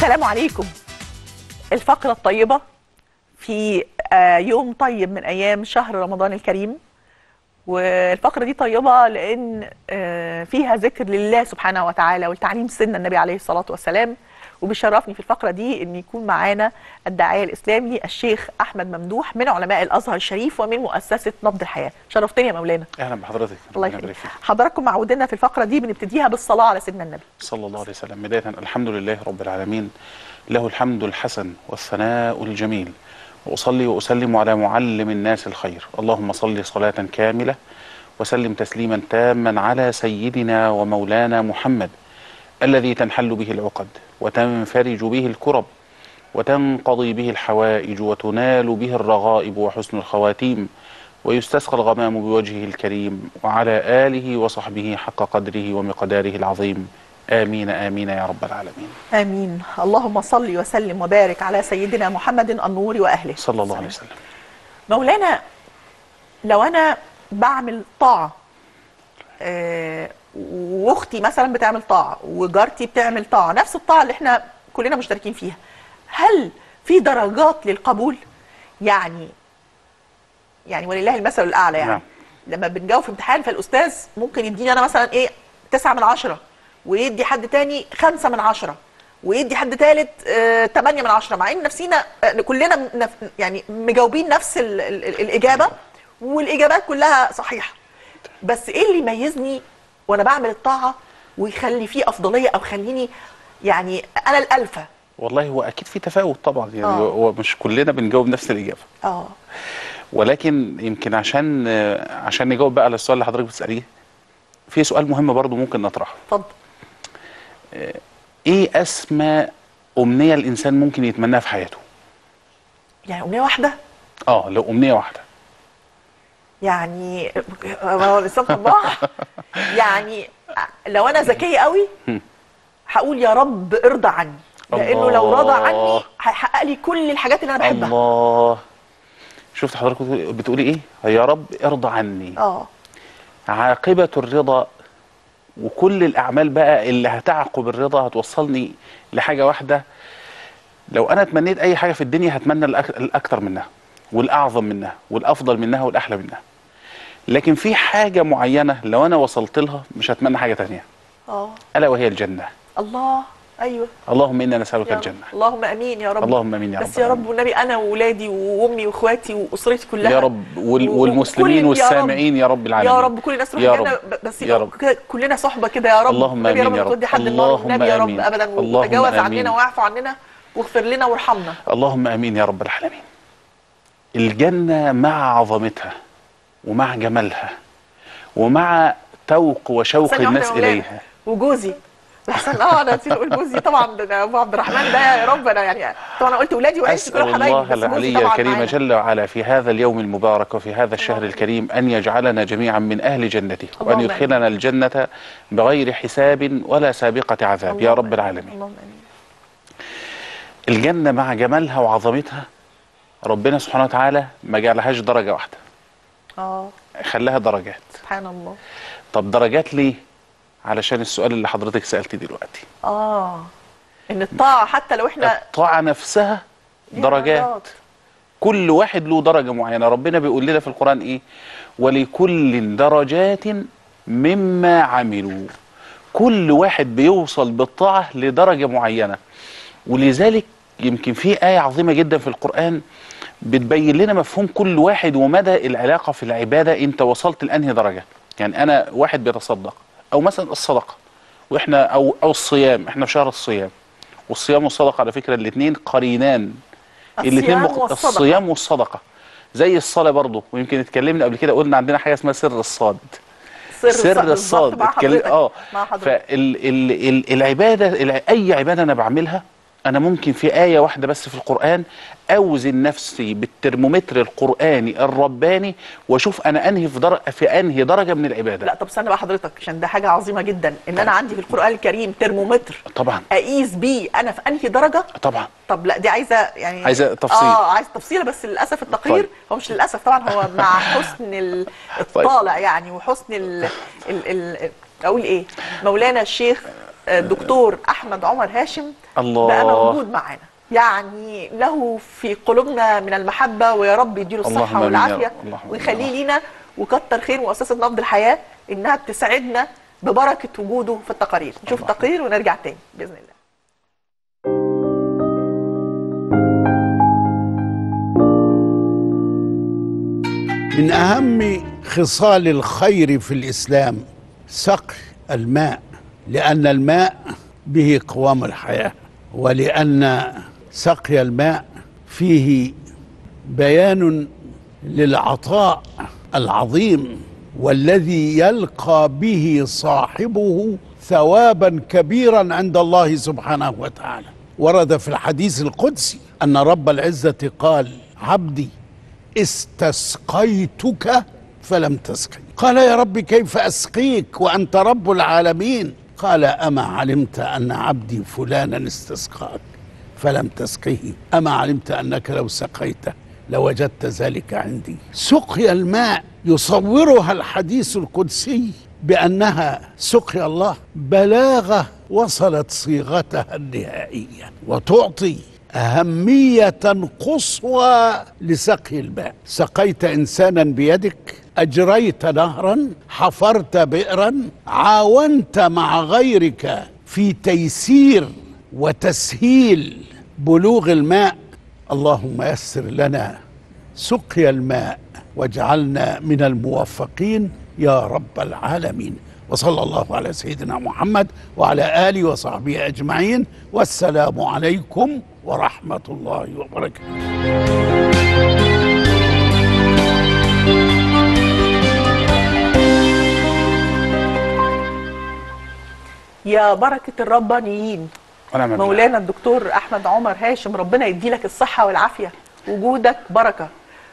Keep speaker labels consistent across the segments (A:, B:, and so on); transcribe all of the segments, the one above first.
A: السلام عليكم الفقرة الطيبة في آه، يوم طيب من أيام شهر رمضان الكريم والفقرة دي طيبة لأن آه، فيها ذكر لله سبحانه وتعالى والتعليم سنة النبي عليه الصلاة والسلام وبيشرفني في الفقرة دي أن يكون معانا الداعية الإسلامي الشيخ أحمد ممدوح من علماء الأزهر الشريف ومن مؤسسة نبض الحياة شرفتني يا مولانا
B: اهلا بحضرتك
A: الله
B: ربنا
A: يخليك
B: يبارك فيك.
A: حضراتكم معودنا في الفقرة دي بنبتديها بالصلاة على سيدنا النبي
B: صلى الله عليه وسلم بدايه الحمد لله رب العالمين له الحمد الحسن والثناء الجميل واصلي واسلم على معلم الناس الخير اللهم صل صلاه كامله وسلم تسليما تاما على سيدنا ومولانا محمد الذي تنحل به العقد وتنفرج به الكرب وتنقضي به الحوائج وتنال به الرغائب وحسن الخواتيم ويستسقى الغمام بوجهه الكريم وعلى آله وصحبه حق قدره ومقداره العظيم آمين آمين يا رب العالمين
A: آمين اللهم صل وسلم وبارك على سيدنا محمد النور وأهله
B: صلى الله عليه وسلم
A: مولانا لو أنا بعمل طاعة آه، واختي مثلا بتعمل طاعة وجارتي بتعمل طاعة نفس الطاعة اللي احنا كلنا مشتركين فيها هل في درجات للقبول يعني يعني ولله المثل الأعلى يعني
B: نعم.
A: لما بنجاوب في امتحان فالأستاذ ممكن يديني أنا مثلا إيه تسعة من عشرة ويدي حد تاني خمسة من عشرة ويدي حد تالت آه، تمانية من عشرة مع ان نفسينا آه، كلنا نف- يعني مجاوبين نفس ال ال ال الإجابة والإجابات كلها صحيحة بس ايه اللي يميزني وانا بعمل الطاعة ويخلي فيه أفضلية أو يخليني يعني أنا الألفة
B: والله هو أكيد في تفاوت طبعا يعني
A: آه.
B: هو مش كلنا بنجاوب نفس الإجابة
A: اه
B: ولكن يمكن عشان آه، عشان نجاوب بقى على السؤال اللي حضرتك بتسأليه في سؤال مهم برضو ممكن نطرحه
A: اتفضل
B: إيه أسمى أمنية الإنسان ممكن يتمناها في حياته؟
A: يعني أمنية واحدة
B: آه لو أمنية واحدة
A: يعني ما هو الإنسان طماع يعني لو أنا ذكية قوي
B: هم.
A: هقول يا رب ارضى عني لأنه لو رضى عني
B: الله.
A: هيحقق لي كل الحاجات اللي أنا بحبها
B: الله شفت حضرتك بتقولي- بتقولي ايه يا رب ارضى عني
A: اه
B: عاقبة الرضا وكل الأعمال بقى اللي هتعقب الرضا هتوصلني لحاجة واحدة لو أنا تمنيت أي حاجة في الدنيا هتمنى الأك- الأكتر منها والأعظم منها والأفضل منها والأحلى منها لكن في حاجة معينة لو أنا وصلت لها مش هتمنى حاجة تانية
A: اه
B: ألا وهي الجنة
A: الله ايوه
B: اللهم إنا نسألك
A: يا
B: الجنة
A: اللهم امين يا رب
B: اللهم آمين يا
A: بس
B: رب
A: يا رب والنبي انا واولادي وامي واخواتي واسرتي كلها
B: يا رب وال-
A: و-
B: والمسلمين
A: وكل- يا رب-
B: والسامعين يا رب العالمين
A: يا رب كل الناس تروح
B: يا
A: الجنه
B: رب.
A: ب- بس
B: يا
A: يبقى
B: رب.
A: كده كلنا صحبه كده يا رب
B: اللهم
A: والنبي
B: آمين يا
A: ما
B: رب.
A: تودي حد النار
B: اللهم
A: والنبي يا رب
B: آمين.
A: ابدا
B: اللهم
A: وتجاوز
B: آمين.
A: عننا واعف عننا واغفر لنا وارحمنا
B: اللهم امين يا رب العالمين. الجنه مع عظمتها ومع جمالها ومع توق وشوق
A: ثانية واحدة
B: الناس
A: يا مولانا.
B: اليها
A: وجوزي احسن اه انا نسيت اقول جوزي طبعا ده ابو عبد الرحمن ده يا رب انا يعني طبعا انا قلت اولادي وعيلتي
B: اسال
A: كلهم حبايبي
B: الله
A: بس جوزي
B: العلي
A: طبعا
B: الكريم
A: معانا.
B: جل وعلا في هذا اليوم المبارك وفي هذا الشهر
A: اللهم
B: الكريم ان يجعلنا جميعا من اهل جنته وان
A: اللهم
B: يدخلنا الجنه بغير حساب ولا سابقه عذاب يا
A: اللهم
B: رب
A: آمين.
B: العالمين.
A: اللهم امين
B: الجنه مع جمالها وعظمتها ربنا سبحانه وتعالى ما جعلهاش درجه واحده
A: اه
B: خلاها درجات.
A: سبحان الله
B: طب درجات ليه؟ علشان السؤال اللي حضرتك سألتيه دلوقتي
A: اه ان الطاعه حتى لو احنا
B: الطاعة نفسها
A: ليها
B: درجات كل واحد له درجة معينة ربنا بيقول لنا في القرآن إيه ولكل درجات مما عملوا كل واحد بيوصل بالطاعة لدرجة معينة ولذلك يمكن في آية عظيمة جدا في القرآن بتبين لنا مفهوم كل واحد ومدى العلاقة في العبادة انت وصلت لأنهي درجة يعني أنا واحد بيتصدق أو مثلا الصدقة واحنا أو أو الصيام احنا في شهر الصيام والصيام والصدقة على فكرة الاثنين قرينان الاثنين
A: الصيام والصدقة.
B: الصيام والصدقة زي الصلاة برضه ويمكن اتكلمنا قبل كده قلنا عندنا حاجة اسمها سر الصاد سر الصاد اتكلم اه
A: مع حضرتك
B: فالعباده الع- اي عباده انا بعملها انا ممكن في ايه واحده بس في القران اوزن نفسي بالترمومتر القراني الرباني واشوف انا انهي في در... في انهي درجه من العباده
A: لا طب استنى بقى حضرتك عشان ده حاجه عظيمه جدا ان انا عندي في القران الكريم ترمومتر
B: طبعا
A: اقيس بيه انا في انهي درجه
B: طبعا
A: طب لا دي عايزه يعني
B: عايزة تفصيل.
A: اه عايز تفصيل بس للاسف التقرير
B: طيب.
A: هو مش للاسف طبعا هو مع حسن ال- الطالع يعني وحسن ال ال ال اقول ايه مولانا الشيخ آه، الدكتور احمد عمر هاشم
B: الله.
A: بقى موجود معانا يعني له في قلوبنا من المحبه ويا رب يديله
B: اللهم
A: الصحه
B: آمين يا
A: والعافيه
B: رب. اللهم آمين
A: ويخليه
B: يا رب.
A: لينا وكتر خير مؤسسه نبض الحياه انها بتسعدنا ببركه وجوده في التقارير نشوف
B: الله.
A: التقرير ونرجع تاني باذن الله
C: من أهم خصال الخير في الإسلام سقي الماء لأن الماء به قوام الحياة ولأن سقي الماء فيه بيان للعطاء العظيم والذي يلقى به صاحبه ثوابا كبيرا عند الله سبحانه وتعالى ورد في الحديث القدسي أن رب العزة قال عبدي استسقيتك فلم تسقي قال يا رب كيف اسقيك وانت رب العالمين قال اما علمت ان عبدي فلانا استسقاك فلم تسقيه اما علمت انك لو سقيته لوجدت ذلك عندي سقيا الماء يصورها الحديث القدسي بانها سقيا الله بلاغه وصلت صيغتها النهائيه وتعطي أهمية قصوى لسقي الماء سقيت إنسانا بيدك أجريت نهرا حفرت بئرا عاونت مع غيرك في تيسير وتسهيل بلوغ الماء اللهم يسر لنا سقيا الماء واجعلنا من الموفقين يا رب العالمين وصلى الله على سيدنا محمد وعلى اله وصحبه اجمعين والسلام عليكم ورحمه الله وبركاته
A: يا بركه الربانيين
B: ونعم بالله.
A: مولانا الدكتور احمد عمر هاشم ربنا يدي لك الصحه والعافيه وجودك بركه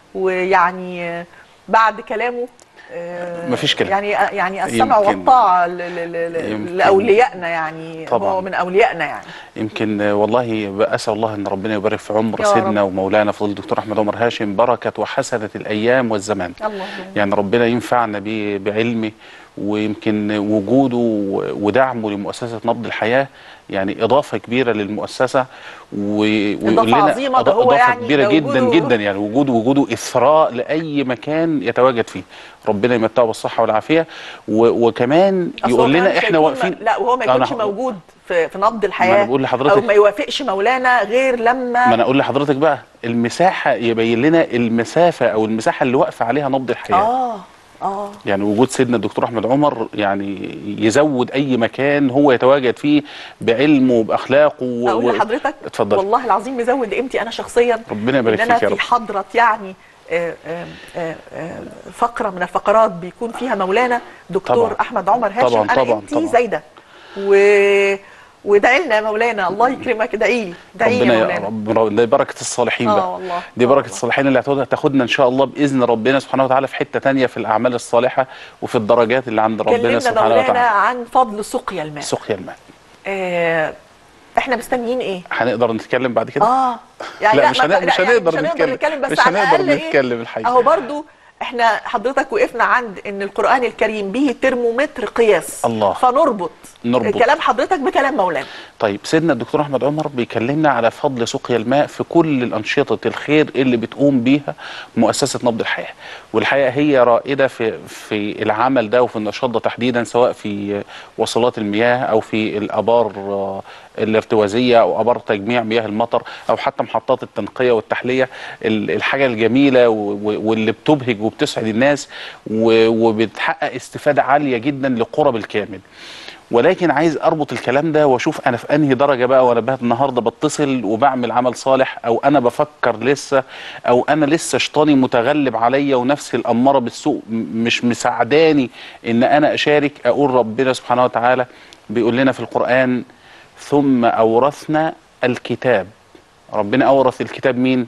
A: ويعني آه، بعد كلامه آه،
B: مفيش كلام.
A: يعني يعني السمع
B: يمكن-
A: والطاعه ل- ل- ل-
B: يمكن-
A: لاوليائنا يعني
B: طبعاً.
A: هو من اوليائنا يعني
B: يمكن آه، والله اسال الله ان ربنا يبارك في عمر
A: يا
B: سيدنا
A: رب.
B: ومولانا فضيله الدكتور احمد عمر هاشم بركه وحسنه الايام والزمان
A: الله
B: يعني ربنا ينفعنا بيه بعلمه ويمكن وجوده ودعمه لمؤسسه نبض الحياه يعني اضافه كبيره للمؤسسه و... ويقول لنا
A: عظيمة، ده
B: إضا-
A: هو
B: اضافه
A: يعني
B: كبيره
A: ده
B: جدا
A: وجوده-
B: جدا يعني وجود وجوده اثراء لاي مكان يتواجد فيه ربنا يمتعه بالصحه والعافيه و... وكمان
A: أصل هو
B: يقول
A: كمان
B: لنا
A: مش
B: احنا
A: هيكون-
B: واقفين
A: لا وهو ما
B: أنا
A: يكونش
B: هقول-
A: موجود في في نبض
B: ما
A: الحياه
B: أنا بقول لحضرتك-
A: او ما يوافقش مولانا غير لما
B: ما انا اقول لحضرتك بقى المساحه يبين لنا المسافه او المساحه اللي واقفه عليها نبض الحياه
A: اه اه
B: يعني وجود سيدنا الدكتور احمد عمر يعني يزود اي مكان هو يتواجد فيه بعلمه وباخلاقه و-
A: اقول
B: و-
A: لحضرتك
B: اتفضل
A: والله العظيم مزود قيمتي انا شخصيا
B: ربنا يبارك
A: ان انا
B: فيك يا
A: في
B: رب.
A: حضره يعني آه، آه، آه، آه، فقره من الفقرات بيكون فيها مولانا دكتور
B: طبعاً.
A: احمد عمر هاشم
B: طبعاً،
A: انا
B: طبعاً،
A: انتي
B: طبعاً.
A: زايده و وادعي لنا يا مولانا الله يكرمك ادعي لي ادعي لي
B: ربنا
A: يا
B: يا
A: مولانا
B: رب رب- دي بركه الصالحين
A: آه
B: بقى
A: والله،
B: دي
A: آه
B: بركه
A: والله.
B: الصالحين اللي هتاخدها تاخدنا ان شاء الله باذن ربنا سبحانه وتعالى في حته تانية في الاعمال الصالحه وفي الدرجات اللي عند ربنا
A: كلمنا
B: سبحانه
A: مولانا
B: وتعالى
A: عن فضل سقيا الماء
B: سقيا الماء
A: آه، احنا مستنيين ايه
B: هنقدر نتكلم بعد كده
A: اه
B: لا، مش
A: ما-
B: هن- مش
A: يعني
B: هنقدر نتكلم.
A: بس
B: مش
A: على
B: هنقدر
A: الأقل إيه؟
B: نتكلم الحقيقة.
A: اهو برضو احنا حضرتك وقفنا عند ان القران الكريم به ترمومتر قياس
B: الله.
A: فنربط
B: نربط.
A: كلام حضرتك بكلام مولانا
B: طيب سيدنا الدكتور احمد عمر بيكلمنا على فضل سقيا الماء في كل الانشطه الخير اللي بتقوم بيها مؤسسه نبض الحياه والحقيقه هي رائده في في العمل ده وفي النشاط ده تحديدا سواء في وصلات المياه او في الابار آه، الارتوازيه او ابار تجميع مياه المطر او حتى محطات التنقيه والتحليه ال- الحاجه الجميله و- و- واللي بتبهج وبتسعد الناس و- وبتحقق استفاده عاليه جدا لقرى بالكامل ولكن عايز اربط الكلام ده واشوف انا في انهي درجه بقى وانا بقى النهارده بتصل وبعمل عمل صالح او انا بفكر لسه او انا لسه شيطاني متغلب عليا ونفسي الاماره بالسوء م- مش مساعداني ان انا اشارك اقول ربنا سبحانه وتعالى بيقول لنا في القران ثم اورثنا الكتاب ربنا اورث الكتاب مين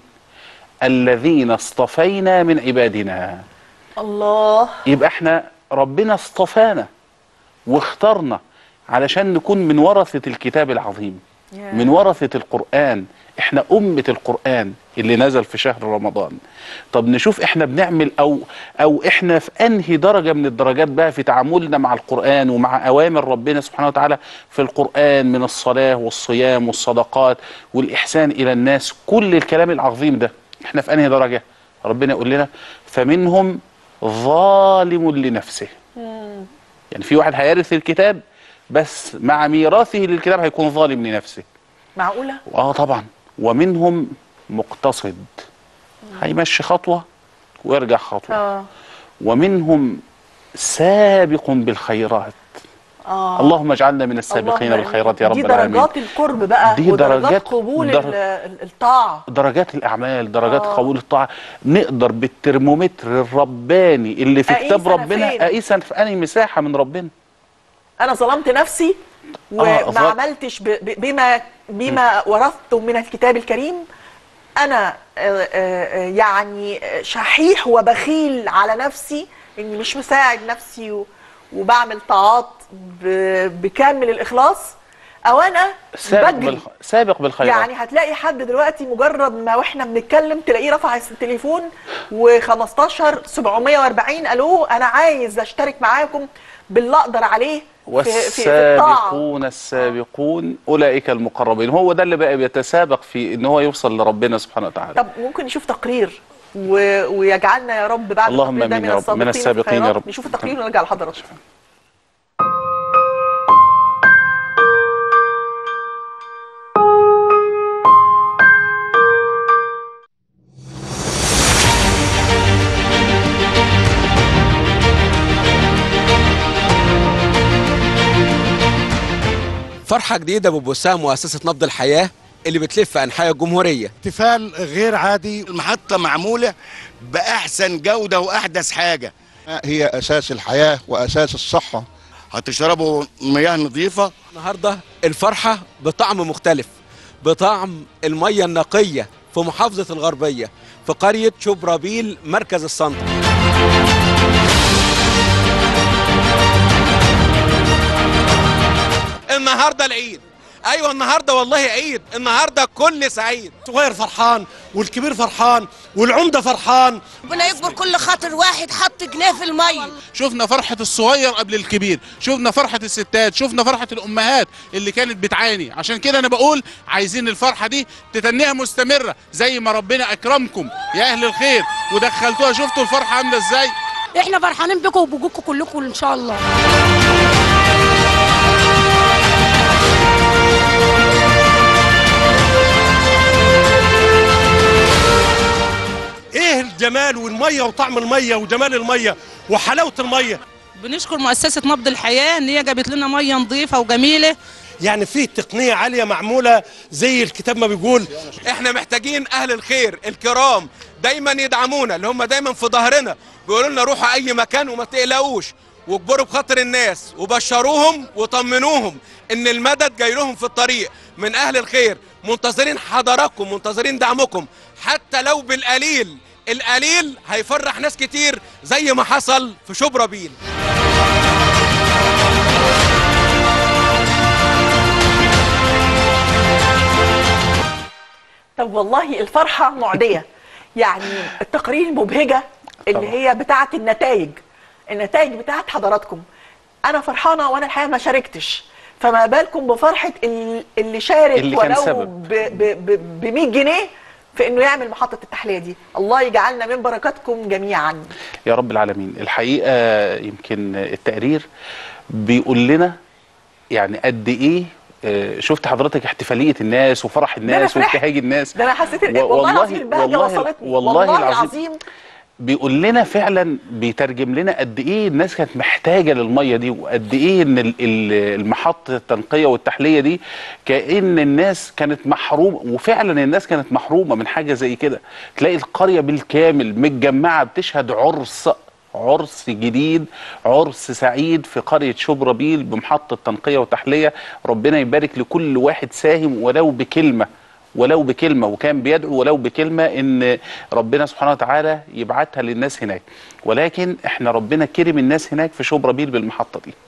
B: الذين اصطفينا من عبادنا
A: الله
B: يبقى احنا ربنا اصطفانا واختارنا علشان نكون من ورثة الكتاب العظيم
A: ياه.
B: من ورثة القرآن احنا أمة القرآن اللي نزل في شهر رمضان طب نشوف احنا بنعمل او او احنا في انهي درجة من الدرجات بقى في تعاملنا مع القرآن ومع اوامر ربنا سبحانه وتعالى في القرآن من الصلاة والصيام والصدقات والإحسان إلى الناس كل الكلام العظيم ده احنا في انهي درجة ربنا يقول لنا فمنهم ظالم لنفسه يعني في واحد هيرث الكتاب بس مع ميراثه للكتاب هيكون ظالم لنفسه
A: معقوله
B: اه طبعا ومنهم مقتصد هيمشي خطوه ويرجع خطوه
A: اه
B: ومنهم سابق بالخيرات
A: اه
B: اللهم اجعلنا من السابقين
A: اللهم
B: بالخيرات يا رب
A: دي
B: العالمين
A: درجات القرب بقى
B: دي
A: ودرجات
B: درجات-
A: قبول
B: در-
A: ال- ال- الطاعه
B: درجات الاعمال درجات
A: آه.
B: قبول الطاعه نقدر بالترمومتر الرباني اللي في
A: أقيس
B: كتاب
A: أنا
B: ربنا
A: فين؟
B: اقيس أنا في انهي مساحه من ربنا
A: انا ظلمت نفسي وما
B: آه، ظل-
A: عملتش ب- ب- بما بما ورثته من الكتاب الكريم انا آه، آه، آه، يعني شحيح وبخيل على نفسي اني مش مساعد نفسي و- وبعمل طاعات ب- بكامل الاخلاص او انا
B: سابق,
A: بجري
B: بالخ... سابق بالخيرات
A: يعني هتلاقي حد دلوقتي مجرد ما واحنا بنتكلم تلاقيه رفع التليفون و15 740 الو انا عايز اشترك معاكم باللي اقدر عليه في, في, في الطاعه
B: والسابقون السابقون اولئك المقربين هو ده اللي بقى بيتسابق في ان هو يوصل لربنا سبحانه وتعالى
A: طب ممكن نشوف تقرير و... ويجعلنا يا رب بعد
B: اللهم
A: التقرير ده
B: آمين يا رب. من
A: في
B: السابقين يا
A: الخيرات.
B: رب.
A: نشوف التقرير ونرجع لحضرتك
D: فرحة جديدة ببثها مؤسسة نبض الحياة اللي بتلف أنحاء الجمهورية
E: احتفال غير عادي
F: المحطة معمولة بأحسن جودة وأحدث حاجة
E: هي أساس الحياة وأساس الصحة
F: هتشربوا مياه نظيفة
D: النهاردة الفرحة بطعم مختلف بطعم المية النقية في محافظة الغربية في قرية شبرابيل مركز السنطر النهاردة العيد أيوة النهاردة والله عيد النهاردة كل سعيد
G: الصغير فرحان والكبير فرحان والعمده فرحان
H: ربنا يكبر كل خاطر واحد حط جنيه في الميه
I: شفنا فرحة الصغير قبل الكبير شفنا فرحة الستات شفنا فرحة الأمهات اللي كانت بتعاني عشان كده أنا بقول عايزين الفرحة دي تتنيها مستمرة زي ما ربنا أكرمكم يا أهل الخير ودخلتوها شفتوا الفرحة عاملة إزاي
H: احنا فرحانين بكم وبوجودكم كلكم ان شاء الله
G: ايه الجمال والميه وطعم الميه وجمال الميه وحلاوه الميه
J: بنشكر مؤسسة نبض الحياة إن هي جابت لنا مية نظيفة وجميلة
G: يعني فيه تقنيه عاليه معموله زي الكتاب ما بيقول
D: احنا محتاجين أهل الخير الكرام دايما يدعمونا اللي هم دايما في ظهرنا بيقولوا لنا روحوا أي مكان وما تقلقوش واجبروا بخاطر الناس وبشروهم وطمنوهم ان المدد جاي لهم في الطريق من اهل الخير منتظرين حضراتكم منتظرين دعمكم حتى لو بالقليل القليل هيفرح ناس كتير زي ما حصل في شبرا
A: طب والله الفرحة معدية يعني التقارير المبهجة اللي
B: طبعا.
A: هي بتاعة النتائج النتائج بتاعة حضراتكم أنا فرحانة وأنا الحقيقة ما شاركتش فما بالكم بفرحة ال- اللي شارك
B: اللي كان
A: ولو
B: سبب.
A: ب 100 جنيه في إنه يعمل محطة التحلية دي الله يجعلنا من بركاتكم جميعا
B: يا رب العالمين الحقيقه يمكن التقرير بيقول لنا يعني قد ايه آه، شفت حضرتك احتفاليه الناس وفرح الناس
A: فرحت.
B: وابتهاج الناس
A: ده أنا حسيت إن-
B: و-
A: والله العظيم البهجة
B: والله
A: وصلتني
B: والله العظيم
A: العظيم
B: بيقول لنا فعلا بيترجم لنا قد ايه الناس كانت محتاجه للميه دي وقد ايه ان ال- ال- المحطه التنقيه والتحليه دي كان الناس كانت محرومه وفعلا الناس كانت محرومه من حاجه زي كده تلاقي القريه بالكامل متجمعه بتشهد عرس عرس جديد عرس سعيد في قرية شبرابيل بمحطة تنقية وتحلية ربنا يبارك لكل واحد ساهم ولو بكلمة ولو بكلمة وكان بيدعو ولو بكلمة ان ربنا سبحانه وتعالى يبعتها للناس هناك ولكن احنا ربنا كرم الناس هناك في شبرابيل بالمحطة دي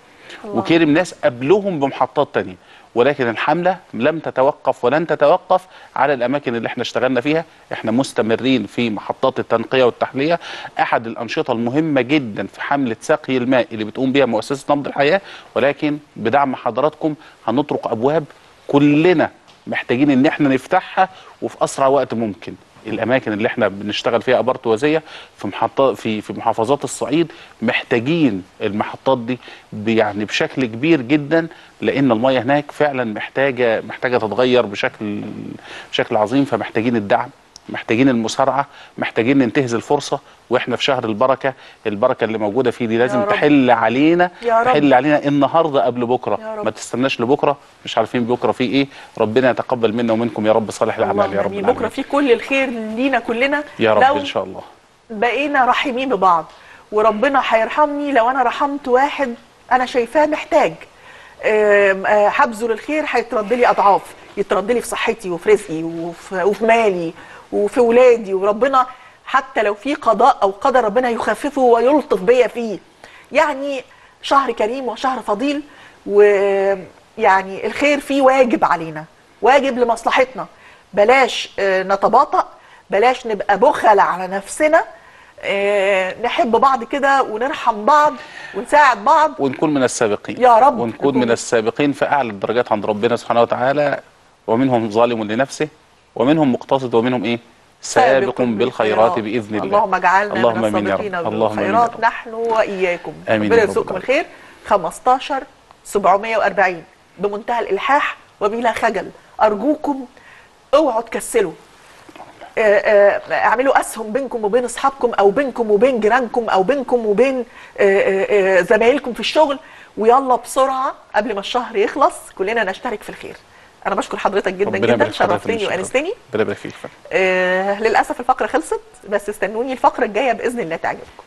A: الله.
B: وكرم ناس قبلهم بمحطات تانية ولكن الحملة لم تتوقف ولن تتوقف على الأماكن اللي احنا اشتغلنا فيها احنا مستمرين في محطات التنقية والتحلية أحد الأنشطة المهمة جدا في حملة سقي الماء اللي بتقوم بها مؤسسة نبض الحياة ولكن بدعم حضراتكم هنطرق أبواب كلنا محتاجين ان احنا نفتحها وفي اسرع وقت ممكن الاماكن اللي احنا بنشتغل فيها ابار وزيه في محطات في في محافظات الصعيد محتاجين المحطات دي ب- يعني بشكل كبير جدا لان الميه هناك فعلا محتاجه محتاجه تتغير بشكل بشكل عظيم فمحتاجين الدعم محتاجين المسارعه محتاجين ننتهز الفرصه واحنا في شهر البركه البركه اللي موجوده فيه دي لازم
A: رب.
B: تحل علينا
A: يا رب.
B: تحل علينا النهارده قبل بكره
A: يا رب.
B: ما تستناش لبكره مش عارفين بكره في ايه ربنا يتقبل منا ومنكم يا رب صالح الاعمال يا
A: اللهم
B: رب
A: امين
B: العالمين
A: بكره في كل الخير لينا كلنا
B: يا رب
A: لو
B: ان شاء الله
A: بقينا رحيمين ببعض وربنا هيرحمني لو انا رحمت واحد انا شايفاه محتاج آم، آه، هبذل الخير هيترد لي اضعاف يترد لي في صحتي وفي رزقي وفي, وفي مالي وفي ولادي وربنا حتى لو في قضاء او قدر ربنا يخففه ويلطف بيا فيه يعني شهر كريم وشهر فضيل ويعني الخير فيه واجب علينا واجب لمصلحتنا بلاش آه، نتباطأ بلاش نبقى بخل على نفسنا آه، نحب بعض كده ونرحم بعض ونساعد بعض
B: ونكون من السابقين
A: يا رب
B: ونكون
A: نكون.
B: من السابقين في اعلى الدرجات عند ربنا سبحانه وتعالى ومنهم ظالم لنفسه ومنهم مقتصد ومنهم ايه سابق بالخيرات باذن الله
A: اللهم اجعلنا
B: اللهم
A: من
B: امين يا
A: السابقين
B: رب اللهم امين يا
A: بالخيرات
B: رب
A: نحن واياكم
B: آمين
A: ربنا
B: يا رب
A: يرزقكم
B: العالمين.
A: الخير 15 740 بمنتهى الالحاح وبلا خجل ارجوكم اوعوا تكسلوا آه، آه، اعملوا اسهم بينكم وبين اصحابكم او بينكم وبين جيرانكم او بينكم وبين آه، آه، آه، زمايلكم في الشغل ويلا بسرعه قبل ما الشهر يخلص كلنا نشترك في الخير انا بشكر حضرتك جدا
B: ربنا
A: جدا
B: يبارك في حضرتك
A: شرفتني
B: إن شاء الله.
A: وانستني
B: ربنا يبارك فيك فندم.
A: آه للاسف الفقره خلصت بس استنوني الفقره الجايه باذن الله تعجبكم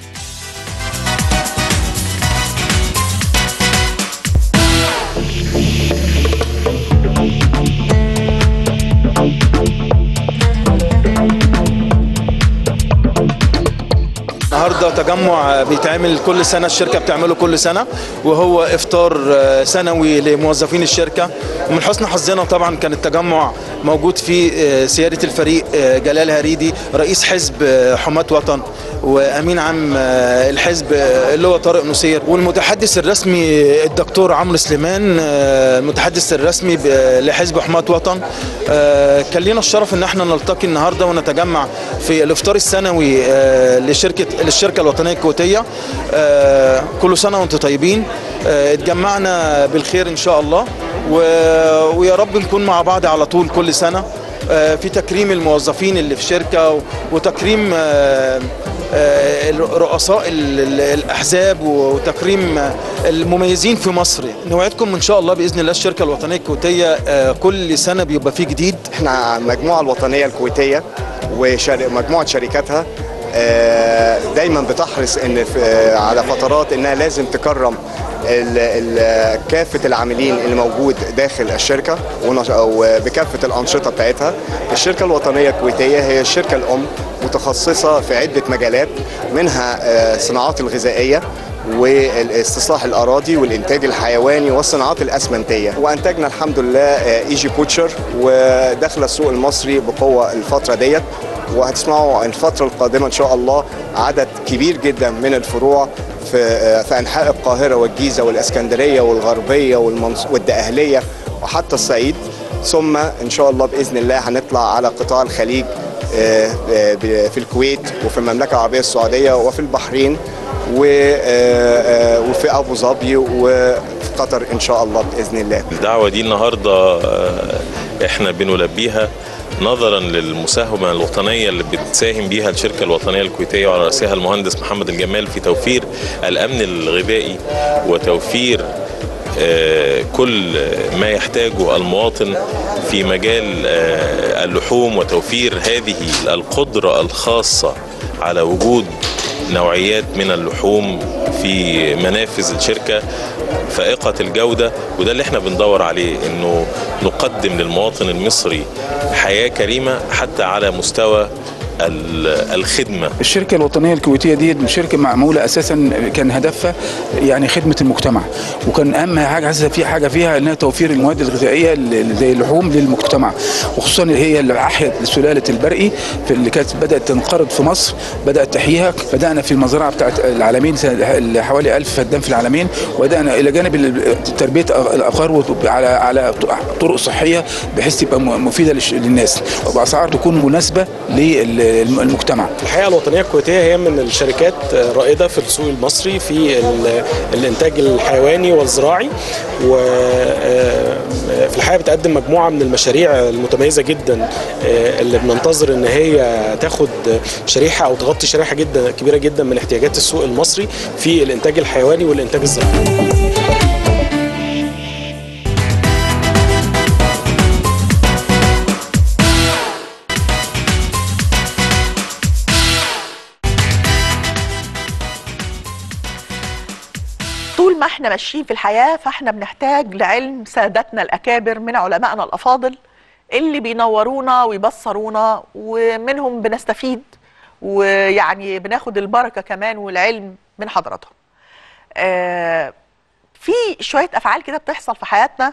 K: النهارده تجمع بيتعمل كل سنه الشركه بتعمله كل سنه وهو افطار آه، سنوي لموظفين الشركه ومن حسن حظنا طبعا كان التجمع موجود فيه آه، سياده الفريق آه، جلال هريدي رئيس حزب آه، حماة وطن وامين عام آه، الحزب آه، اللي هو طارق نصير والمتحدث الرسمي الدكتور عمرو سليمان آه، المتحدث الرسمي ب- لحزب حماة وطن آه، كان لينا الشرف ان احنا نلتقي النهارده ونتجمع في الافطار السنوي آه، لشركه للشركه الوطنيه الكويتيه آه، كل سنه وانتم طيبين آه، اتجمعنا بالخير ان شاء الله و- ويا رب نكون مع بعض على طول كل سنه آه، في تكريم الموظفين اللي في الشركه و- وتكريم آه، آه، رؤساء ال- ال- الاحزاب وتكريم آه، المميزين في مصر نوعدكم ان شاء الله باذن الله الشركه الوطنيه الكويتيه آه، كل سنه بيبقى فيه جديد
L: احنا المجموعه الوطنيه الكويتيه ومجموعه شركاتها آه، دايما بتحرص ان في- آه، على فترات انها لازم تكرم ال- ال- كافه العاملين اللي موجود داخل الشركه ونش- او بكافه الانشطه بتاعتها الشركه الوطنيه الكويتيه هي الشركه الام متخصصه في عده مجالات منها آه، الصناعات الغذائيه والاستصلاح الاراضي والانتاج الحيواني والصناعات الاسمنتيه وانتجنا الحمد لله آه، ايجي بوتشر وداخله السوق المصري بقوه الفتره ديت وهتسمعوا الفتره القادمه ان شاء الله عدد كبير جدا من الفروع في آه، في انحاء القاهره والجيزه والاسكندريه والغربيه والمنص- والدقهليه وحتى الصعيد ثم ان شاء الله باذن الله هنطلع على قطاع الخليج آه، آه، ب- في الكويت وفي المملكه العربيه السعوديه وفي البحرين و- آه، آه، وفي ابو ظبي وفي قطر ان شاء الله باذن الله
M: الدعوة دي النهاردة آه، احنا بنلبيها نظرا للمساهمة الوطنية اللي بتساهم بيها الشركة الوطنية الكويتية وعلى رأسها المهندس محمد الجمال في توفير الأمن الغذائي وتوفير آه، كل ما يحتاجه المواطن في مجال آه، اللحوم وتوفير هذه القدرة الخاصة على وجود نوعيات من اللحوم في منافذ الشركة فائقة الجودة وده اللي احنا بندور عليه انه نقدم للمواطن المصري حياة كريمة حتى على مستوى ال- الخدمة
N: الشركة الوطنية الكويتية دي شركة معمولة أساسا كان هدفها يعني خدمة المجتمع وكان أهم حاجة حاسة في حاجة فيها إنها توفير المواد الغذائية اللي زي اللحوم للمجتمع وخصوصا هي اللي أحيت سلالة البرقي في اللي كانت بدأت تنقرض في مصر بدأت تحييها بدأنا في المزرعة بتاعت العالمين سنة- حوالي 1000 فدان في العالمين وبدأنا إلى جانب ال- تربية الأبقار وت- على على طرق صحية بحيث تبقى م- مفيدة للش- للناس وبأسعار تكون مناسبة للمجتمع
O: الحقيقه الوطنيه الكويتيه هي من الشركات الرائده في السوق المصري في ال- الانتاج الحيواني والزراعي وفي الحقيقه بتقدم مجموعه من المشاريع المتميزه جدا آه، اللي بننتظر ان هي تاخد شريحه او تغطي شريحه جدا كبيره جدا من احتياجات السوق المصري في الانتاج الحيواني والانتاج الزراعي
A: طول ما احنا ماشيين في الحياة فاحنا بنحتاج لعلم سادتنا الأكابر من علمائنا الأفاضل اللي بينورونا ويبصرونا ومنهم بنستفيد ويعني بناخد البركة كمان والعلم من حضراتهم آه في شوية أفعال كده بتحصل في حياتنا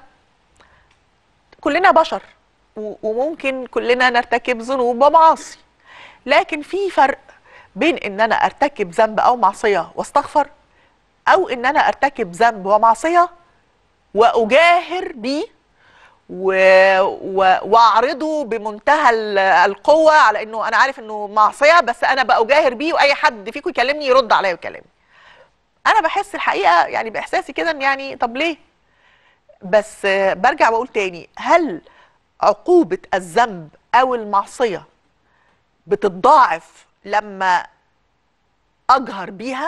A: كلنا بشر و- وممكن كلنا نرتكب ذنوب ومعاصي لكن في فرق بين ان انا ارتكب ذنب او معصيه واستغفر او ان انا ارتكب ذنب ومعصيه واجاهر بيه و... و... واعرضه بمنتهى ال- القوه على انه انا عارف انه معصيه بس انا باجاهر بيه واي حد فيكم يكلمني يرد عليا ويكلمني انا بحس الحقيقه يعني باحساسي كده ان يعني طب ليه بس آه، برجع واقول تاني هل عقوبه الذنب او المعصيه بتتضاعف لما اجهر بيها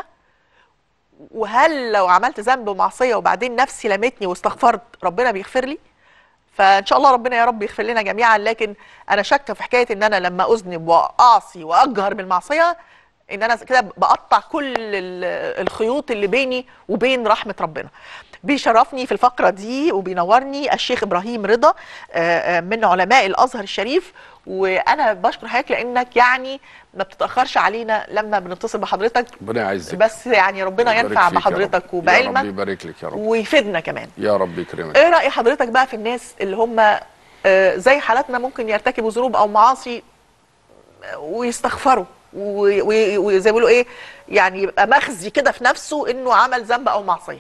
A: وهل لو عملت ذنب ومعصيه وبعدين نفسي لمتني واستغفرت ربنا بيغفر لي فان شاء الله ربنا يا رب يغفر لنا جميعا لكن انا شاكه في حكايه ان انا لما اذنب واعصي واجهر بالمعصيه ان انا كده بقطع كل ال- الخيوط اللي بيني وبين رحمه ربنا بيشرفني في الفقره دي وبينورني الشيخ ابراهيم رضا آه، آه، من علماء الازهر الشريف وانا بشكر حضرتك لانك يعني ما بتتاخرش علينا لما بنتصل بحضرتك
P: ربنا يعزك
A: بس يعني ربنا
P: يبارك
A: ينفع
P: فيك يا
A: بحضرتك
P: رب. يا رب
A: وبعلمك
P: يبارك لك يا رب
A: ويفيدنا كمان
P: يا رب يكرمك
A: ايه راي حضرتك بقى في الناس اللي هم آه، زي حالاتنا ممكن يرتكبوا ذنوب او معاصي آه، ويستغفروا و- و- وزي ما بيقولوا ايه يعني يبقى مخزي كده في نفسه انه عمل ذنب او معصيه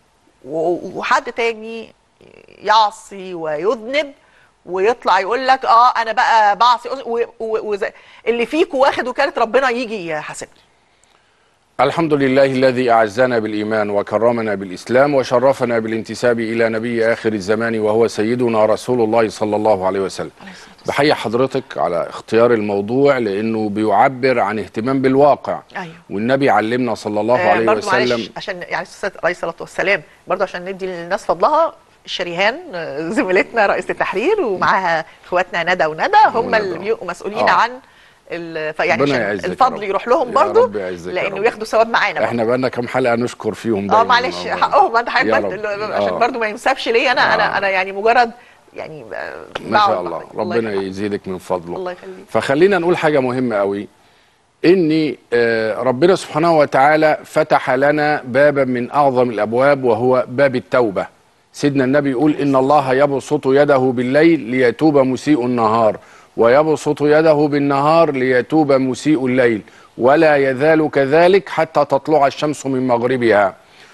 A: و- وحد تاني يعصي ويذنب ويطلع يقول لك اه انا بقى بعصي و- و- وزي- اللي فيكوا واخد وكاله ربنا يجي يحاسبني
P: الحمد لله الذي أعزنا بالإيمان وكرمنا بالإسلام وشرفنا بالانتساب إلى نبي آخر الزمان وهو سيدنا رسول الله صلى الله عليه وسلم بحيي حضرتك على اختيار الموضوع لأنه بيعبر عن اهتمام بالواقع
A: ايوه
P: والنبي علمنا صلى الله
A: آه،
P: عليه
A: برضو
P: وسلم
A: معلش عشان يعني السيد عليه الصلاه والسلام برضو عشان ندي للناس فضلها شريهان آه، زميلتنا رئيسه التحرير ومعاها اخواتنا ندى وندى هم اللي بيبقوا مسؤولين
P: آه.
A: عن ال- فيعني
P: ربنا
A: عشان
P: يعزك يا
A: الفضل
P: رب.
A: يروح لهم
P: يا
A: برضو
P: رب يعزك يا
A: لانه
P: رب.
A: ياخدوا ثواب معانا برضو.
P: احنا بقالنا كام حلقة نشكر فيهم
A: اه
P: دايما
A: معلش
P: والله.
A: حقهم انت حضرتك
P: يا
A: برضو-
P: رب.
A: عشان
P: آه.
A: برضو ما ينسبش ليا انا انا
P: آه.
A: انا يعني مجرد يعني آه،
P: ما شاء
A: بقعد
P: الله
A: معاك.
P: ربنا يزيدك من فضله
A: الله يخليك
P: فخلينا نقول حاجة مهمة قوي إن آه، ربنا سبحانه وتعالى فتح لنا بابا من أعظم الأبواب وهو باب التوبة سيدنا النبي يقول إن الله يبسط يده بالليل ليتوب مسيء النهار ويبسط يده بالنهار ليتوب مسيء الليل ولا يزال كذلك حتى تطلع الشمس من مغربها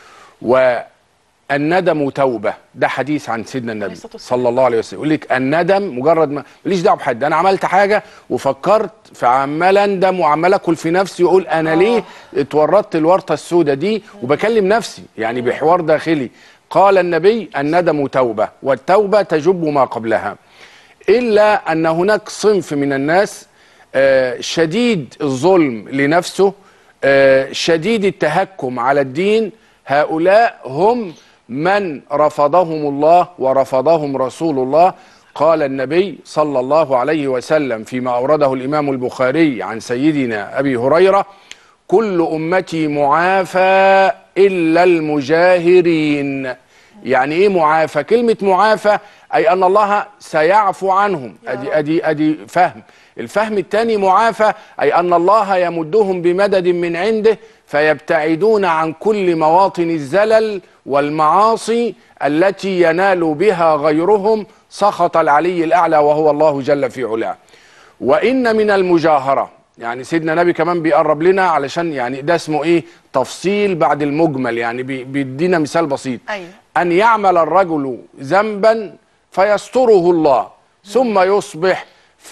P: والندم توبة ده حديث عن سيدنا النبي صلى الله عليه وسلم يقول لك الندم مجرد ما ماليش دعوه بحد انا عملت حاجه وفكرت فعمال اندم وعمال اكل في نفسي واقول انا ليه اتورطت الورطه السوداء دي وبكلم نفسي يعني بحوار داخلي قال النبي الندم توبه والتوبه تجب ما قبلها الا ان هناك صنف من الناس آه، شديد الظلم لنفسه آه، شديد التهكم على الدين هؤلاء هم من رفضهم الله ورفضهم رسول الله قال النبي صلى الله عليه وسلم فيما أورده الإمام البخاري عن سيدنا أبي هريرة كل أمتي معافى إلا المجاهرين يعني ايه معافى كلمه معافى اي ان الله سيعفو عنهم ادي ادي ادي فهم الفهم الثاني معافى اي ان الله يمدهم بمدد من عنده فيبتعدون عن كل مواطن الزلل والمعاصي التي ينال بها غيرهم سخط العلي الاعلى وهو الله جل في علاه وان من المجاهره يعني سيدنا النبي كمان بيقرب لنا علشان يعني ده اسمه ايه تفصيل بعد المجمل يعني بي- بيدينا مثال بسيط
A: ايوه
P: ان يعمل الرجل ذنبا فيستره الله ثم يصبح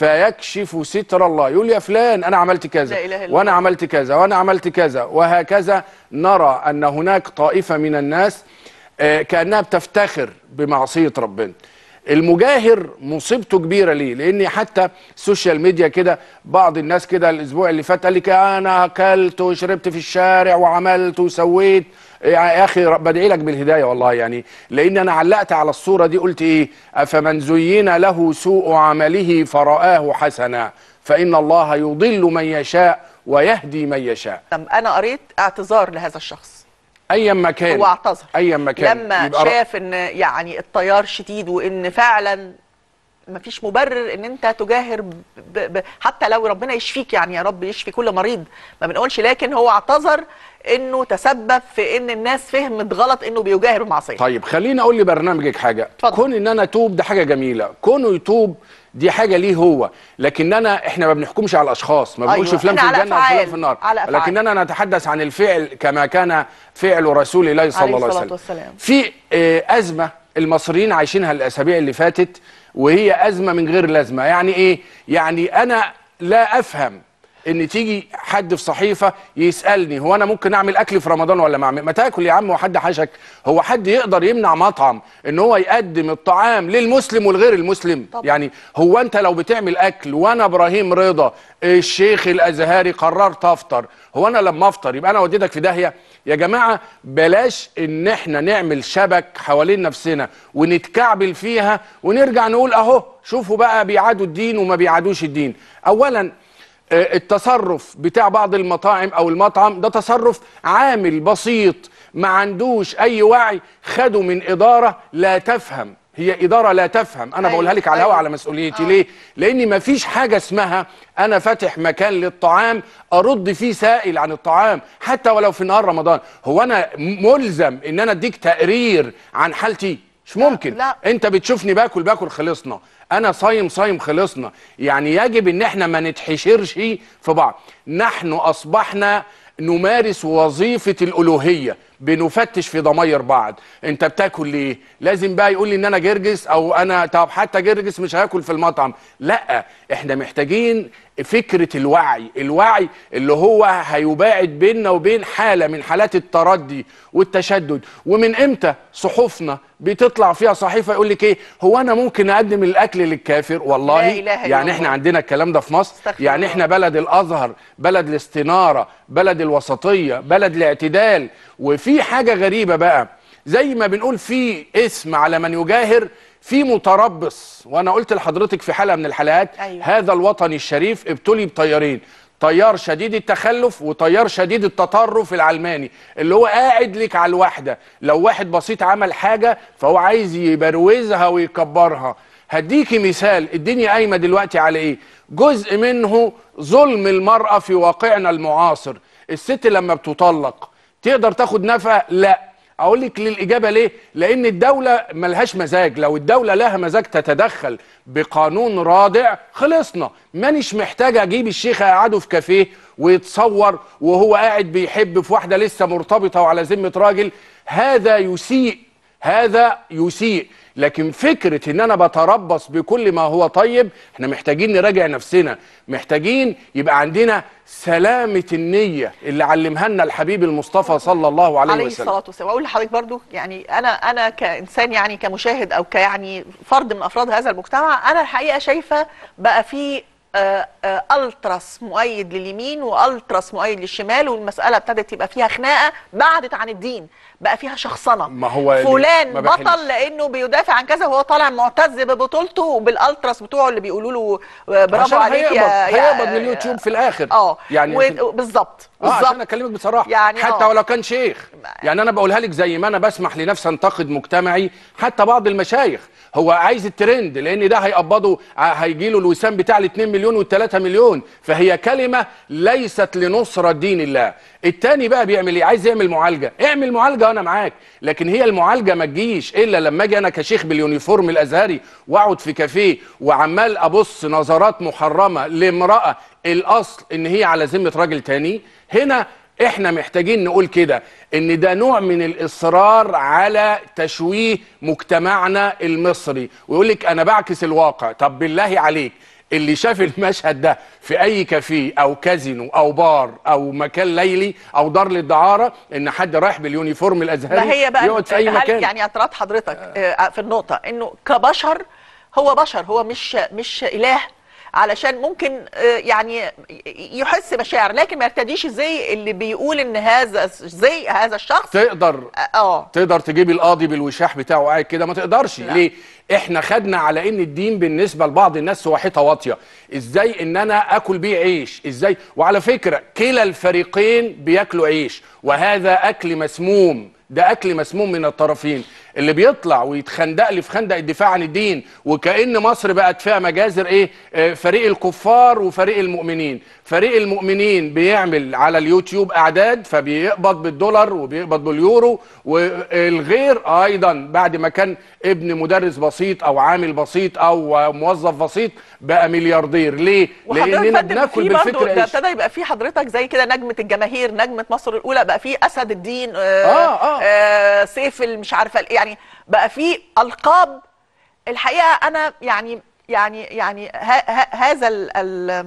P: فيكشف ستر الله يقول يا فلان انا عملت كذا
A: لا إله إلا
P: وانا
A: الله.
P: عملت كذا وانا عملت كذا وهكذا نرى ان هناك طائفه من الناس آه، كانها بتفتخر بمعصيه ربنا المجاهر مصيبته كبيره ليه لان حتى السوشيال ميديا كده بعض الناس كده الاسبوع اللي فات قال لك انا اكلت وشربت في الشارع وعملت وسويت يا اخي رب- بدعي لك بالهدايه والله يعني لان انا علقت على الصوره دي قلت ايه افمن زين له سوء عمله فرآه حسنا فان الله يضل من يشاء ويهدي من يشاء
A: طب انا قريت اعتذار لهذا الشخص
P: ايا ما كان
A: هو اعتذر
P: ايا ما كان
A: لما
P: يبقى ر-
A: شاف ان يعني التيار شديد وان فعلا مفيش مبرر ان انت تجاهر ب... ب... حتى لو ربنا يشفيك يعني يا رب يشفي كل مريض ما بنقولش لكن هو اعتذر انه تسبب في ان الناس فهمت غلط انه بيجاهر بمعصيه
P: طيب خليني اقول لبرنامجك حاجه كون ان انا اتوب ده حاجه جميله كونه يتوب دي حاجه ليه هو لكننا احنا ما بنحكمش على الاشخاص ما بنقولش
A: أيوة،
P: فلان في
A: إحنا على
P: الجنه وفلان
A: أفعال،
P: في النار
A: على أفعال.
P: لكننا نتحدث عن الفعل كما كان فعل رسول الله صلى
A: عليه
P: الله عليه
A: الصلاة
P: وسلم
A: والسلام.
P: في آه، ازمه المصريين عايشينها الاسابيع اللي فاتت وهي ازمه من غير لازمه يعني ايه يعني انا لا افهم ان تيجي حد في صحيفه يسالني هو انا ممكن اعمل اكل في رمضان ولا ما اعمل ما تاكل يا عم وحد حشك هو حد يقدر يمنع مطعم ان هو يقدم الطعام للمسلم والغير المسلم طبعا. يعني هو انت لو بتعمل اكل وانا ابراهيم رضا الشيخ الازهري قررت افطر هو انا لما افطر يبقى انا وديتك في داهيه يا جماعه بلاش ان احنا نعمل شبك حوالين نفسنا ونتكعبل فيها ونرجع نقول اهو شوفوا بقى بيعادوا الدين وما بيعادوش الدين اولا آه، التصرف بتاع بعض المطاعم او المطعم ده تصرف عامل بسيط ما عندوش اي وعي خده من اداره لا تفهم هي اداره لا تفهم انا
A: أيوة،
P: بقولها لك على الهوا
A: أيوة.
P: على مسؤوليتي ليه لان ما فيش حاجه اسمها انا فاتح مكان للطعام ارد فيه سائل عن الطعام حتى ولو في نهار رمضان هو انا ملزم ان انا اديك تقرير عن حالتي مش ممكن
A: لا.
P: انت بتشوفني باكل باكل خلصنا انا صايم صايم خلصنا يعني يجب ان احنا ما نتحشرش في بعض نحن اصبحنا نمارس وظيفة الألوهية بنفتش في ضماير بعض انت بتاكل ليه لازم بقى يقول لي ان انا جرجس او انا طب حتى جرجس مش هاكل في المطعم لا احنا محتاجين فكرة الوعي الوعي اللي هو هيباعد بيننا وبين حالة من حالات التردي والتشدد ومن امتى صحفنا بتطلع فيها صحيفة يقول لك ايه هو انا ممكن اقدم الاكل للكافر والله
A: لا إله إلا
P: يعني
A: الله.
P: احنا عندنا الكلام ده في مصر
A: استغفر
P: يعني
A: الله.
P: احنا بلد الازهر بلد الاستنارة بلد الوسطية بلد الاعتدال وفي حاجة غريبة بقى زي ما بنقول في اسم على من يجاهر في متربص وانا قلت لحضرتك في حلقة من الحلقات
A: أيوة.
P: هذا الوطن الشريف ابتلي بطيارين طيار شديد التخلف وطيار شديد التطرف العلماني اللي هو قاعد لك على الواحدة لو واحد بسيط عمل حاجة فهو عايز يبروزها ويكبرها هديكي مثال الدنيا قايمة دلوقتي على ايه جزء منه ظلم المرأة في واقعنا المعاصر الست لما بتطلق تقدر تاخد نفقة لا اقول لك للاجابه ليه لان الدوله ملهاش مزاج لو الدوله لها مزاج تتدخل بقانون رادع خلصنا مانيش محتاج اجيب الشيخ اقعده في كافيه ويتصور وهو قاعد بيحب في واحده لسه مرتبطه وعلى ذمه راجل هذا يسيء هذا يسيء لكن فكرة ان انا بتربص بكل ما هو طيب احنا محتاجين نراجع نفسنا محتاجين يبقى عندنا سلامة النية اللي علمها لنا الحبيب المصطفى صلى الله عليه,
A: عليه
P: وسلم
A: الصلاه والسلام واقول لحضرتك برضو يعني انا انا كانسان يعني كمشاهد او كيعني فرد من افراد هذا المجتمع انا الحقيقه شايفه بقى في آه، آه، التراس مؤيد لليمين والتراس مؤيد للشمال والمساله ابتدت يبقى فيها خناقه بعدت عن الدين بقى فيها شخصنه
P: ما هو اللي-
A: فلان
P: ما
A: بطل
P: بحلش.
A: لانه بيدافع عن كذا وهو طالع معتز ببطولته وبالالتراس بتوعه اللي بيقولوا له برافو
P: عشان
A: عليك
P: هيقبض
A: يا
P: هيقبض من اليوتيوب في الاخر
A: اه
P: يعني
A: و- بالظبط
P: اه عشان
A: بالظبط
P: اكلمك بصراحه
A: يعني
P: حتى
A: آه.
P: ولو كان شيخ يعني انا بقولها لك زي ما انا بسمح لنفسي انتقد مجتمعي حتى بعض المشايخ هو عايز الترند لان ده هيقبضه هيجي له الوسام بتاع ال 2 مليون وال 3 مليون فهي كلمه ليست لنصره دين الله التاني بقى بيعمل ايه عايز يعمل معالجه اعمل معالجه وانا معاك لكن هي المعالجه ما تجيش الا لما اجي انا كشيخ باليونيفورم الازهري واقعد في كافيه وعمال ابص نظرات محرمه لامراه الاصل ان هي على ذمه راجل تاني هنا احنا محتاجين نقول كده ان ده نوع من الاصرار على تشويه مجتمعنا المصري ويقول لك انا بعكس الواقع طب بالله عليك اللي شاف المشهد ده في اي كافيه او كازينو او بار او مكان ليلي او دار للدعاره ان حد رايح باليونيفورم الازهري
A: ما هي بقى
P: يقعد في اي
A: هل
P: مكان
A: يعني اعتراض حضرتك آه، في النقطه انه كبشر هو بشر هو مش مش اله علشان ممكن آه، يعني يحس مشاعر لكن ما يرتديش زي اللي بيقول ان هذا زي هذا الشخص
P: تقدر
A: اه
P: تقدر تجيب القاضي بالوشاح بتاعه قاعد كده ما تقدرش لا. ليه احنا خدنا على ان الدين بالنسبه لبعض الناس هو حيطه واطيه ازاي ان انا اكل بيه عيش ازاي وعلى فكره كلا الفريقين بياكلوا عيش وهذا اكل مسموم ده اكل مسموم من الطرفين اللي بيطلع ويتخندق لي في خندق الدفاع عن الدين وكأن مصر بقت فيها مجازر ايه آه، فريق الكفار وفريق المؤمنين فريق المؤمنين بيعمل على اليوتيوب اعداد فبيقبض بالدولار وبيقبض باليورو والغير ايضا بعد ما كان ابن مدرس بسيط او عامل بسيط او موظف بسيط بقى ملياردير ليه
A: وحضرتك
P: لاننا
A: فندم
P: بناكل
A: في برضه
P: بالفكر
A: ده
P: عيش
A: ابتدى يبقى في حضرتك زي كده نجمه الجماهير نجمه مصر الاولى بقى في اسد الدين آه
P: آه، آه.
A: آه سيف اللي مش عارفه ال- يعني بقى في القاب الحقيقه انا يعني يعني يعني ه- ه- هذا ال ال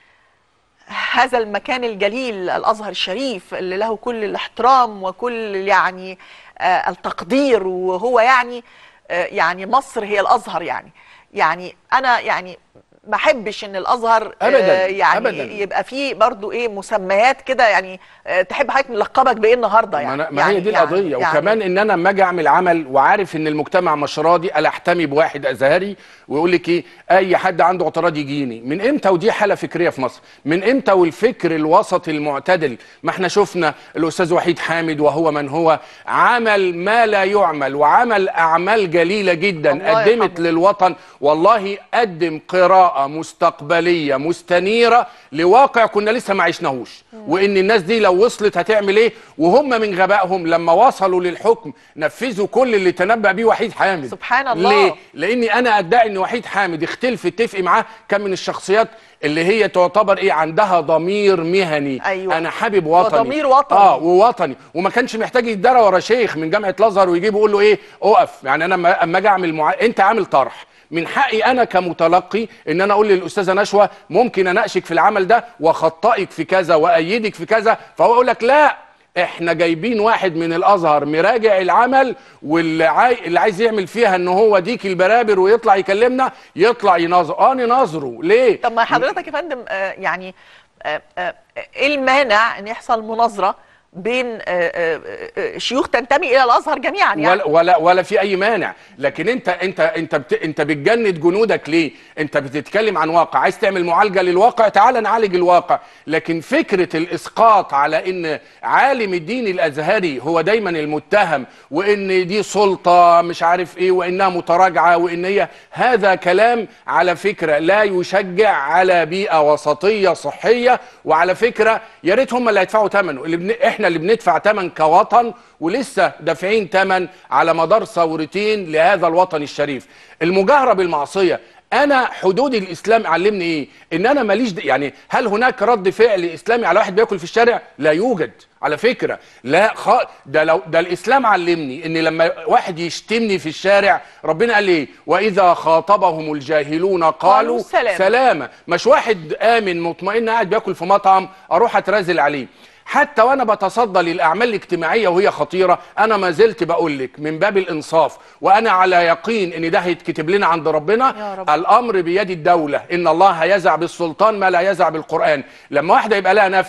A: هذا المكان الجليل الازهر الشريف اللي له كل الاحترام وكل يعني آه التقدير وهو يعني آه يعني مصر هي الازهر يعني يعني انا يعني ما احبش ان الازهر
P: أبداً،
A: آه يعني
P: أبداً.
A: يبقى فيه برضو ايه مسميات كده يعني آه تحب حضرتك نلقبك بايه النهارده
P: ما,
A: يعني
P: أنا ما
A: يعني
P: هي دي
A: يعني
P: القضيه
A: يعني
P: وكمان ان انا لما اجي اعمل عمل وعارف ان المجتمع مش راضي الا احتمي بواحد ازهري ويقول لك ايه اي حد عنده اعتراض يجيني من امتى ودي حاله فكريه في مصر من امتى والفكر الوسط المعتدل ما احنا شفنا الاستاذ وحيد حامد وهو من هو عمل ما لا يعمل وعمل اعمال جليله جدا
A: الله
P: قدمت للوطن والله قدم قراءه مستقبليه مستنيره لواقع كنا لسه ما عشناهوش وان الناس دي لو وصلت هتعمل ايه وهم من غبائهم لما وصلوا للحكم نفذوا كل اللي تنبأ بيه وحيد حامد
A: سبحان الله.
P: ليه لاني انا ادعي ان وحيد حامد اختلف اتفق معاه كان من الشخصيات اللي هي تعتبر ايه عندها ضمير مهني
A: أيوة.
P: انا حابب وطني
A: وضمير وطني.
P: اه ووطني وما كانش محتاج يتدرى ورا شيخ من جامعه الازهر ويجيب يقول له ايه اقف يعني انا اما- اما اجي اعمل مع... انت عامل طرح من حقي انا كمتلقي ان انا اقول للاستاذه نشوى ممكن اناقشك في العمل ده واخطئك في كذا وايدك في كذا فهو يقول لك لا احنا جايبين واحد من الازهر مراجع العمل واللي عاي... اللي عايز يعمل فيها ان هو ديك البرابر ويطلع يكلمنا يطلع يناظر اه نناظره ليه
A: طب ما حضرتك يا فندم آه يعني آه آه ايه المانع ان يحصل مناظره بين آه آه آه شيوخ تنتمي الى الازهر جميعا يعني
P: ولا ولا ولا في اي مانع لكن انت انت انت بت انت بتجند جنودك ليه انت بتتكلم عن واقع عايز تعمل معالجه للواقع تعال نعالج الواقع لكن فكره الاسقاط على ان عالم الدين الازهري هو دايما المتهم وان دي سلطه مش عارف ايه وانها متراجعه وان هي هذا كلام على فكره لا يشجع على بيئه وسطيه صحيه وعلى فكره يا ريت هم اللي هيدفعوا ثمنه اللي بن... احنا اللي بندفع ثمن كوطن ولسه دافعين ثمن على مدار ثورتين لهذا الوطن الشريف المجاهره بالمعصيه انا حدود الاسلام علمني ايه ان انا ماليش د... يعني هل هناك رد فعل اسلامي على واحد بياكل في الشارع لا يوجد على فكره لا خ... ده لو ده الاسلام علمني ان لما واحد يشتمني في الشارع ربنا قال ايه واذا خاطبهم الجاهلون قالوا
A: قالوا سلام.
P: سلامه مش واحد امن مطمئن قاعد بياكل في مطعم اروح اترازل عليه حتى وانا بتصدى للاعمال الاجتماعيه وهي خطيره انا ما زلت بقول لك من باب الانصاف وانا على يقين ان ده هيتكتب لنا عند ربنا
A: يا رب.
P: الامر بيد الدوله ان الله يزع بالسلطان ما لا يزع بالقران لما واحده يبقى لها نفقه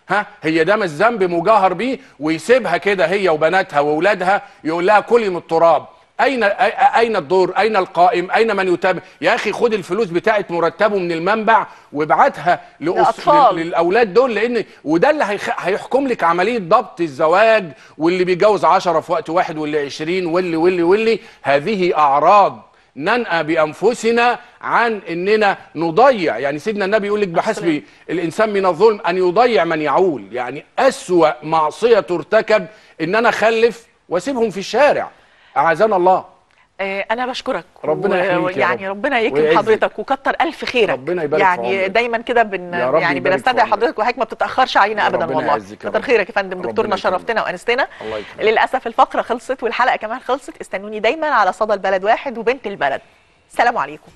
P: ها هي ده مش ذنب مجاهر بيه ويسيبها كده هي وبناتها واولادها يقول لها كلي من التراب اين أي- اين الدور اين القائم اين من يتابع يا اخي خد الفلوس بتاعت مرتبه من المنبع وابعتها لأس...
A: لأطفال.
P: لل- للاولاد دول لان وده اللي هيخ... هيحكم لك عمليه ضبط الزواج واللي بيتجوز 10 في وقت واحد واللي 20 واللي واللي واللي هذه اعراض ننأى بانفسنا عن اننا نضيع يعني سيدنا النبي يقول لك بحسب الانسان من الظلم ان يضيع من يعول يعني اسوا معصيه ترتكب ان انا اخلف واسيبهم في الشارع اعاذنا الله
A: آه، انا بشكرك
P: ربنا يحميك يا
A: يعني
P: رب.
A: ربنا يكرم
P: ويعزك.
A: حضرتك وكتر الف خيرك
P: ربنا يبارك في
A: يعني
P: عمرك.
A: دايما كده بن
P: يا رب
A: يعني
P: يبارك في
A: بنستدعي
P: عمرك.
A: حضرتك وحضرتك ما بتتاخرش علينا ابدا
P: ربنا
A: والله
P: يعزك يا
A: كتر
P: رب.
A: خيرك يا فندم
P: ربنا
A: دكتورنا
P: يكرمك.
A: شرفتنا وانستنا
P: الله يكرمك
A: للاسف الفقره خلصت والحلقه كمان خلصت استنوني دايما على صدى البلد واحد وبنت البلد سلام عليكم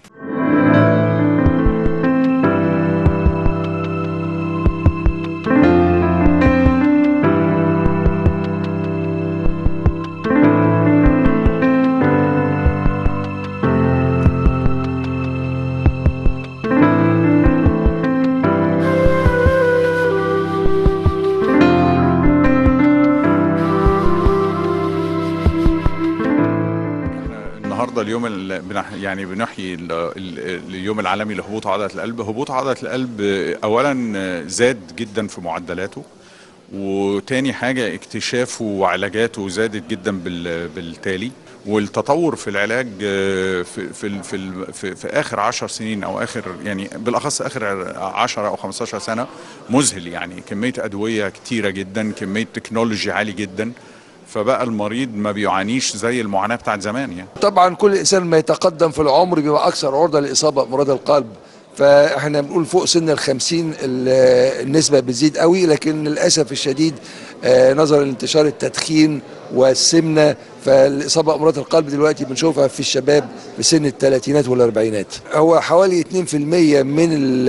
Q: النهارده اليوم ال- بنح يعني بنحيي ال- ال- اليوم العالمي لهبوط عضله القلب هبوط عضله القلب اولا زاد جدا في معدلاته وتاني حاجه اكتشافه وعلاجاته زادت جدا بال- بالتالي والتطور في العلاج آه، في في ال- في, ال- في, في اخر 10 سنين او اخر يعني بالاخص اخر 10 او 15 سنه مذهل يعني كميه ادويه كتيره جدا كميه تكنولوجي عالي جدا فبقى المريض ما بيعانيش زي المعاناه بتاعت زمان يعني
R: طبعا كل انسان ما يتقدم في العمر بيبقى اكثر عرضه لاصابه بامراض القلب فاحنا بنقول فوق سن ال 50 ال- النسبه بتزيد قوي لكن للاسف الشديد آه، نظرا لانتشار التدخين والسمنه فالاصابه بامراض القلب دلوقتي بنشوفها في الشباب في سن الثلاثينات والاربعينات هو حوالي 2% من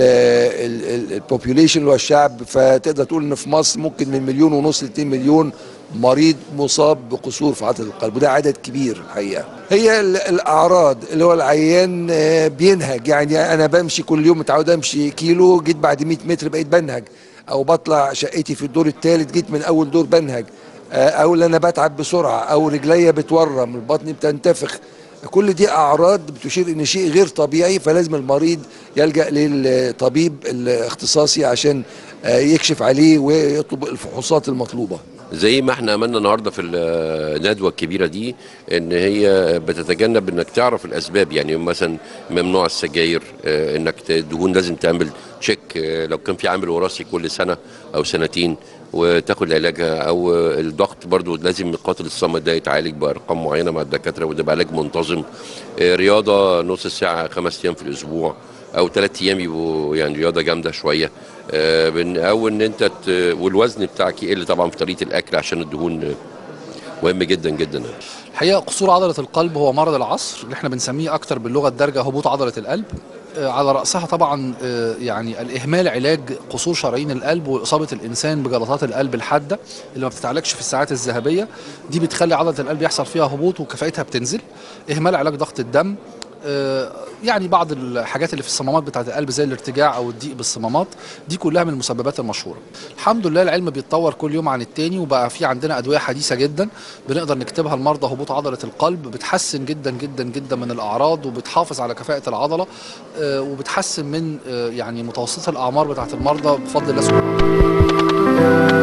R: البوبيوليشن اللي هو الشعب فتقدر تقول ان في مصر ممكن من مليون ونص ل 2 مليون مريض مصاب بقصور في عضله القلب وده عدد كبير الحقيقه هي ال- الاعراض اللي هو العيان آه، بينهج يعني انا بمشي كل يوم متعود امشي كيلو جيت بعد 100 متر بقيت بنهج او بطلع شقتي في الدور الثالث جيت من اول دور بنهج آه، او اللي انا بتعب بسرعه او رجليا بتورم البطن بتنتفخ كل دي اعراض بتشير ان شيء غير طبيعي فلازم المريض يلجا للطبيب الاختصاصي عشان آه، يكشف عليه ويطلب الفحوصات المطلوبه
S: زي ما احنا عملنا النهارده في الندوه الكبيره دي ان هي بتتجنب انك تعرف الاسباب يعني مثلا ممنوع السجاير اه، انك ت- الدهون لازم تعمل تشيك اه، لو كان في عامل وراثي كل سنه او سنتين وتاخد علاجها او اه، الضغط برضو لازم القاتل الصمت ده يتعالج بارقام معينه مع الدكاتره وده بعلاج منتظم اه، رياضه نص ساعه خمس ايام في الاسبوع او ثلاث ايام يبقوا يعني رياضه جامده شويه آه، بن- او ان انت ت... والوزن بتاعك يقل طبعا في طريقه الاكل عشان الدهون آه، مهم جدا جدا
T: الحقيقه قصور عضله القلب هو مرض العصر اللي احنا بنسميه اكتر باللغه الدارجه هبوط عضله القلب آه، على راسها طبعا آه، يعني الاهمال علاج قصور شرايين القلب واصابه الانسان بجلطات القلب الحاده اللي ما بتتعالجش في الساعات الذهبيه دي بتخلي عضله القلب يحصل فيها هبوط وكفاءتها بتنزل اهمال علاج ضغط الدم آه، يعني بعض الحاجات اللي في الصمامات بتاعه القلب زي الارتجاع او الضيق بالصمامات دي كلها من المسببات المشهوره الحمد لله العلم بيتطور كل يوم عن التاني وبقى في عندنا ادويه حديثه جدا بنقدر نكتبها لمرضى هبوط عضله القلب بتحسن جدا جدا جدا من الاعراض وبتحافظ على كفاءه العضله آه، وبتحسن من آه، يعني متوسط الاعمار بتاعه المرضى بفضل الله سبحانه